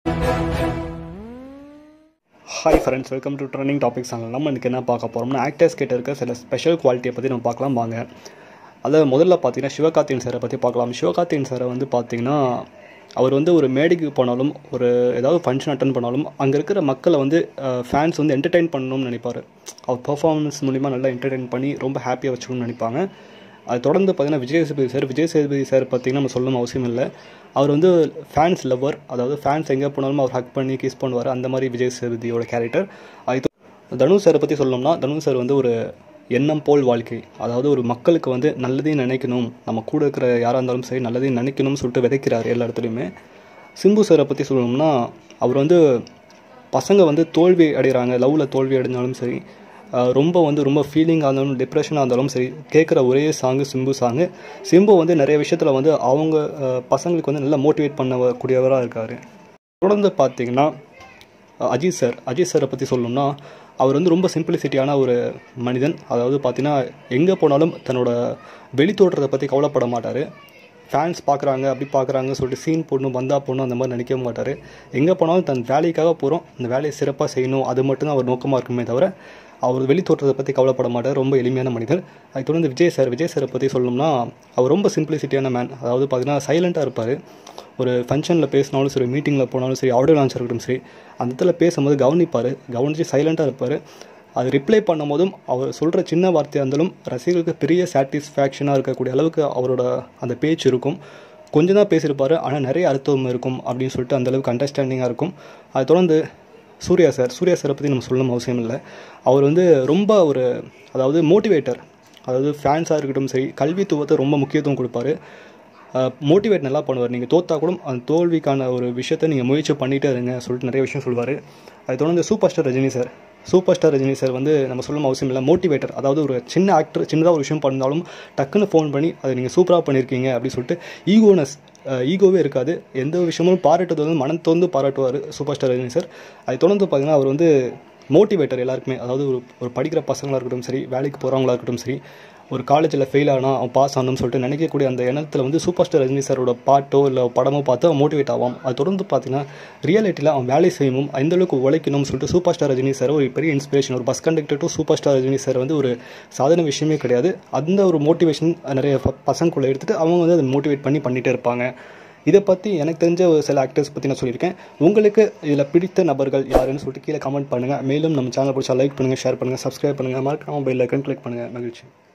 hi friends welcome to trending topics channel நம்ம இன்றைக்கி என்ன பார்க்க போகிறோம்னா ஆக்டர்ஸ் கிட்ட இருக்க சில ஸ்பெஷல் குவாலிட்டியை பற்றி நம்ம பார்க்கலாம் வாங்க அதில் முதல்ல பார்த்தீங்கன்னா சிவகார்த்திகேயன் சாரை பற்றி பார்க்கலாம் சிவகார்த்திகேயன் சாரை வந்து பார்த்தீங்கன்னா அவர் வந்து ஒரு மேடைக்கு போனாலும் ஒரு ஏதாவது ஃபங்க்ஷன் அட்டன் பண்ணாலும் அங்கே இருக்கிற மக்களை வந்து ஃபேன்ஸ் வந்து என்டர்டெயின் பண்ணணும்னு நினைப்பார் அவர் பெர்ஃபார்மன்ஸ் மூலிமா நல்லா என்டர்டெயின் பண்ணி ரொம்ப ஹாப்பியாக வச்சுக்கணும்னு நினைப்பாங்க அது தொடர்ந்து பார்த்தீங்கன்னா விஜய் சேதுபதி சார் விஜய் சேதுபதி சார் பார்த்தீங்கன்னா நம்ம சொல்லணும் அவசியம் இல்லை அவர் வந்து ஃபேன்ஸ் லவ்வர் அதாவது ஃபேன்ஸ் எங்கே போனாலும் அவர் ஹக் பண்ணி கிஸ் பண்ணுவார் அந்த மாதிரி விஜய் சேதுபதியோட கேரக்டர் அது தனுஷ் சாரை பற்றி சொல்லணும்னா தனுஷ் சார் வந்து ஒரு எண்ணம் போல் வாழ்க்கை அதாவது ஒரு மக்களுக்கு வந்து நல்லதையும் நினைக்கணும் நம்ம கூட இருக்கிற யாராக இருந்தாலும் சரி நல்லதையும் நினைக்கணும்னு சொல்லிட்டு விதைக்கிறார் எல்லா இடத்துலையுமே சிம்பு சாரை பற்றி சொல்லணும்னா அவர் வந்து பசங்க வந்து தோல்வி அடைகிறாங்க லவ்வில் தோல்வி அடைஞ்சாலும் சரி ரொம்ப வந்து ரொம்ப ஃபீலிங்காக இருந்தாலும் டிப்ரெஷனாக இருந்தாலும் சரி கேட்குற ஒரே சாங்கு சிம்பு சாங்கு சிம்பு வந்து நிறைய விஷயத்தில் வந்து அவங்க பசங்களுக்கு வந்து நல்லா மோட்டிவேட் பண்ணக்கூடியவராக இருக்கார் தொடர்ந்து பார்த்தீங்கன்னா அஜித் சார் அஜித் சாரை பற்றி சொல்லணும்னா அவர் வந்து ரொம்ப சிம்பிளிசிட்டியான ஒரு மனிதன் அதாவது பார்த்தீங்கன்னா எங்கே போனாலும் தன்னோட வெளித்தோற்றத்தை பற்றி கவலைப்பட மாட்டார் ஃபேன்ஸ் பார்க்குறாங்க அப்படி பார்க்குறாங்க சொல்லிட்டு சீன் போடணும் வந்தா போடணும் அந்த மாதிரி நினைக்க மாட்டார் எங்கே போனாலும் தன் வேலைக்காக போகிறோம் அந்த வேலையை சிறப்பாக செய்யணும் அது மட்டும்தான் அவர் நோக்கமாக இருக்குமே தவிர அவர் வெளித்தோற்றத்தை பற்றி கவலைப்பட மாட்டார் ரொம்ப எளிமையான மனிதர் அது தொடர்ந்து விஜய் சார் விஜய் சாரை பற்றி சொல்லணும்னா அவர் ரொம்ப சிம்பிளிசிட்டியான மேன் அதாவது பார்த்தீங்கன்னா சைலண்ட்டாக இருப்பார் ஒரு ஃபங்க்ஷனில் பேசினாலும் சரி மீட்டிங்கில் போனாலும் சரி ஆடியோ லான்ச் இருக்கட்டும் சரி அந்த இடத்துல பேசும்போது கவனிப்பார் கவனித்து சைலண்ட்டாக இருப்பார் அது ரிப்ளை பண்ணும் போதும் அவர் சொல்கிற சின்ன வார்த்தையாக இருந்தாலும் ரசிகர்களுக்கு பெரிய சாட்டிஸ்ஃபேக்ஷனாக இருக்கக்கூடிய அளவுக்கு அவரோட அந்த பேச்சு இருக்கும் கொஞ்சம் தான் பேசியிருப்பார் ஆனால் நிறைய அர்த்தம் இருக்கும் அப்படின்னு சொல்லிட்டு அந்தளவுக்கு அண்டர்ஸ்டாண்டிங்காக இருக்கும் அது தொடர்ந்து சூர்யா சார் சூர்யா சாரை பற்றி நம்ம சொல்லணும் அவசியம் இல்லை அவர் வந்து ரொம்ப ஒரு அதாவது மோட்டிவேட்டர் அதாவது ஃபேன்ஸாக இருக்கட்டும் சரி கல்வித்துவத்தை ரொம்ப முக்கியத்துவம் கொடுப்பாரு மோட்டிவேட் நல்லா பண்ணுவார் நீங்கள் தோத்தா கூட அந்த தோல்விக்கான ஒரு விஷயத்தை நீங்கள் முயற்சி பண்ணிகிட்டே இருங்க சொல்லிட்டு நிறைய விஷயம் சொல்லுவார் அது தொடர்ந்து super star Rajini sir super star Rajini sir வந்து நம்ம சொல்லணும் அவசியம் இல்லை மோட்டிவேட்டர் அதாவது ஒரு சின்ன ஆக்டர் சின்னதாக ஒரு விஷயம் பண்ணாலும் டக்குன்னு ஃபோன் பண்ணி அதை நீங்கள் சூப்பராக பண்ணியிருக்கீங்க அப்படின்னு சொல்லிட்டு ஈகோனஸ் ஈகோவே இருக்காது எந்த விஷயமும் பாராட்டுறது வந்து மனம் தோந்து பாராட்டுவார் சூப்பர் ஸ்டார் ரஜினி சார் அதை தொடர்ந்து பார்த்தீங்கன்னா அவர் வந்து மோட்டிவேட்டர் எல்லாருக்குமே அதாவது ஒரு ஒரு படிக்கிற பசங்களாக இருக்கட்டும் சரி வேலைக்கு போகிறவங்களா இருக்கட்டும் சரி ஒரு காலேஜில் ஃபெயில் ஆனால் அவன் பாஸ் ஆகணும்னு சொல்லிட்டு நினைக்கக்கூடிய அந்த எண்ணத்தில் வந்து சூப்பர் ஸ்டார் ரஜினி சாரோட பாட்டோ இல்லை படமோ பார்த்து அவன் மோட்டிவேட் ஆவான் அது தொடர்ந்து பார்த்தீங்கன்னா ரியாலிட்டியில் அவன் வேலை செய்யணும் எந்தளவுக்கு உழைக்கணும்னு சொல்லிட்டு சூப்பர் ஸ்டார் ரஜினி சார் ஒரு பெரிய இன்ஸ்பிரேஷன் ஒரு bus conductor to super star Rajini sir வந்து ஒரு சாதாரண விஷயமே கிடையாது அந்த ஒரு மோட்டிவேஷன் நிறைய பசங்களுக்குள்ளே எடுத்துகிட்டு அவங்க வந்து அதை மோட்டிவேட் பண்ணி பண்ணிகிட்டே இருப்பாங்க இதை பற்றி எனக்கு தெரிஞ்ச ஒரு சில ஆக்டர்ஸ் பற்றி நான் சொல்லியிருக்கேன் உங்களுக்கு இதில் பிடித்த நபர்கள் யாருன்னு சொல்லிட்டு கீழே கமெண்ட் பண்ணுங்கள் மேலும் நம்ம சேனல் பிடிச்சா லைக் பண்ணுங்கள் ஷேர் பண்ணுங்கள் சப்ஸ்கிரைப் பண்ணுங்கள் மறக்காமல் பெல் ஐக்கன் கிளிக் பண்ணுங்கள் மகிழ்ச்சி